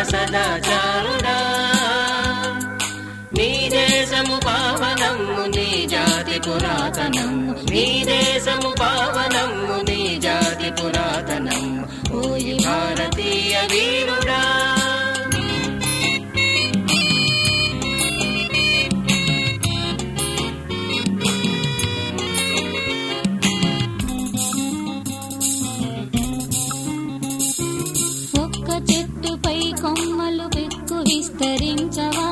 సదాచారుడా నీ దేశము పావనము నీ జాతి పురాతనము నీ దేశము పావనము నీ జాతి పురాతనము ఓయి భారతీయ వీరుడా ఒక్క చెట్టుపై కొమ్మలు పెక్కు విస్తరించవా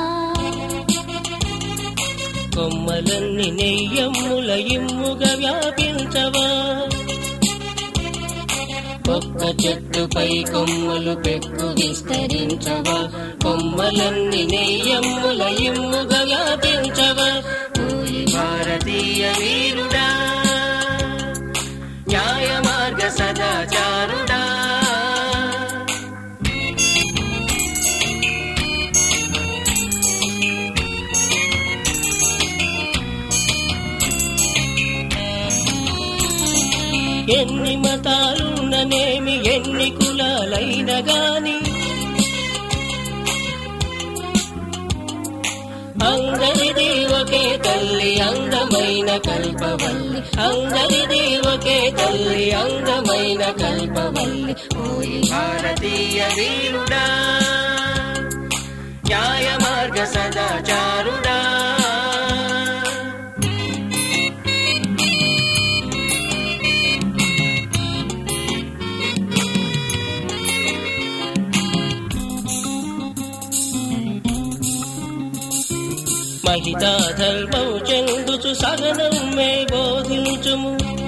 కొమ్మలన్నీ నెయ్యమ్ముల ఇమ్ముగా వ్యాపించవా ఒక్క చెట్టుపై కొమ్మలు పెక్కు విస్తరించవా కొమ్మలన్నీ నెయ్యమ్ముల ఇమ్ముగా వ్యాపించవా ఓయి భారతీయ వీరుడా న్యాయ మార్గ సదాచారుడా ఎన్ని మతాలున్ననేమి ఎన్ని కులాలైన గాని అందరిది ఒకే తల్లి అందమైన కల్పవల్లి అందరిది ఒకే తల్లి అందమైన కల్పవల్లి ఓయి భారతీయ వీరుడా న్యాయ మార్గ సదాచారుడా మహితా ధర్మం చెందుచు సగనం మే బోధించుము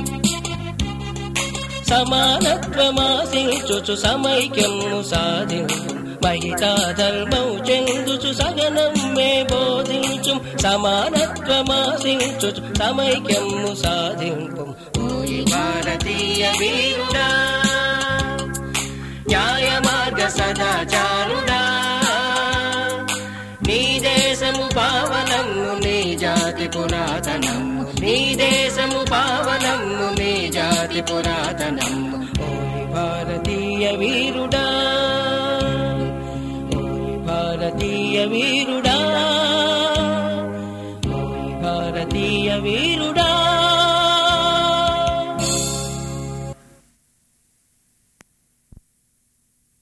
సమానత్వమాశించుచు సమైక్యము సాధించు మహితా ధర్మం చెందుచు సగనం మే బోధించు సమానత్వమాశించుచు సమైక్యము సాధింపు ఓయి భారతీయ వీరుడా న్యాయ మార్గ సదాచారుడా నీ దేశము పావనము నీ జాతి పురాతనము నీ దేశము పావనము నీ జాతి పురాతనము ఓయ్ భారతీయ వీరుడా ఓయ్ భారతీయ వీరుడా